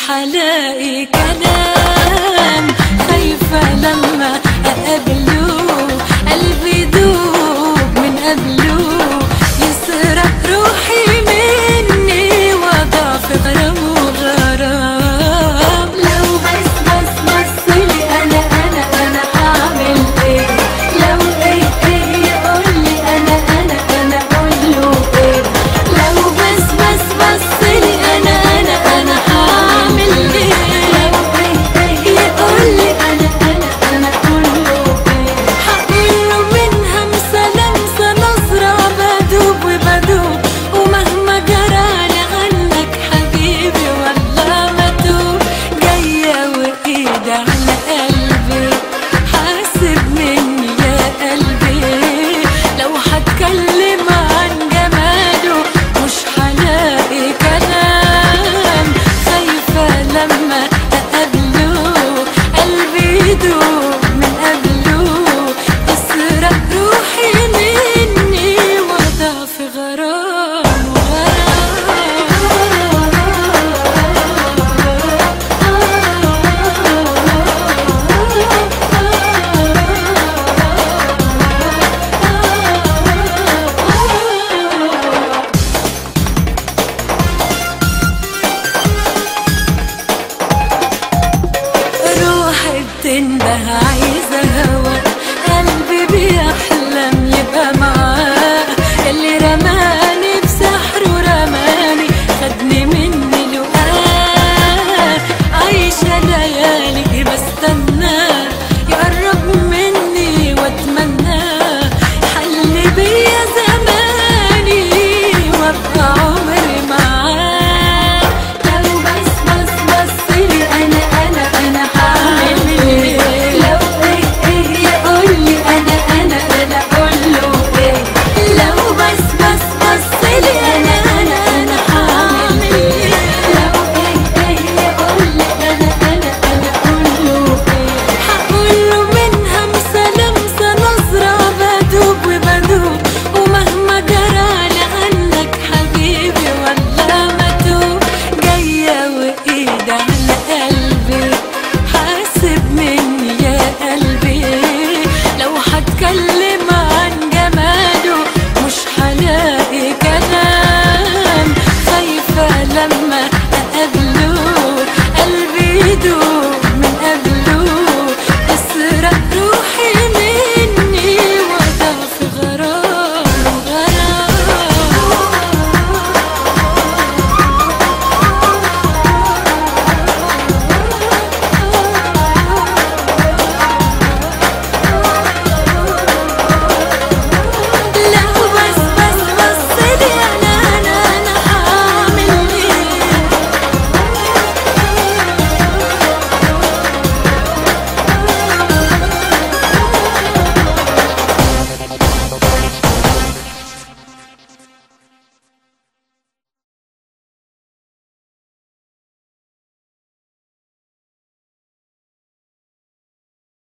حلاقي كلام خايفة لما أقابله قلبي يدوب من قبله يسرق روحي مني وأضع في غرام وغرام لو بس بس بس لي أنا أنا أنا هعمل إيه لو إيه إيه يقولي أنا أنا أنا أقوله إيه لو بس بس بس لي أنا أنا أنا هعمل إيه لو إيه إيه يقولي أنا أنا أنا أقوله إيه هقوله من همسة لمسة نظرة بدوب وبدوب ومهما جرالي عنك حبيبي والله ما توب جاية وإيد على قلبي حاسب مني يا قلبي لو هتكلم عن جماله مش هلاقي كلام خايفة لما أقابله قلبي يدوب من قبله يسرق روحي مني وأضع في غرام روحي بتنده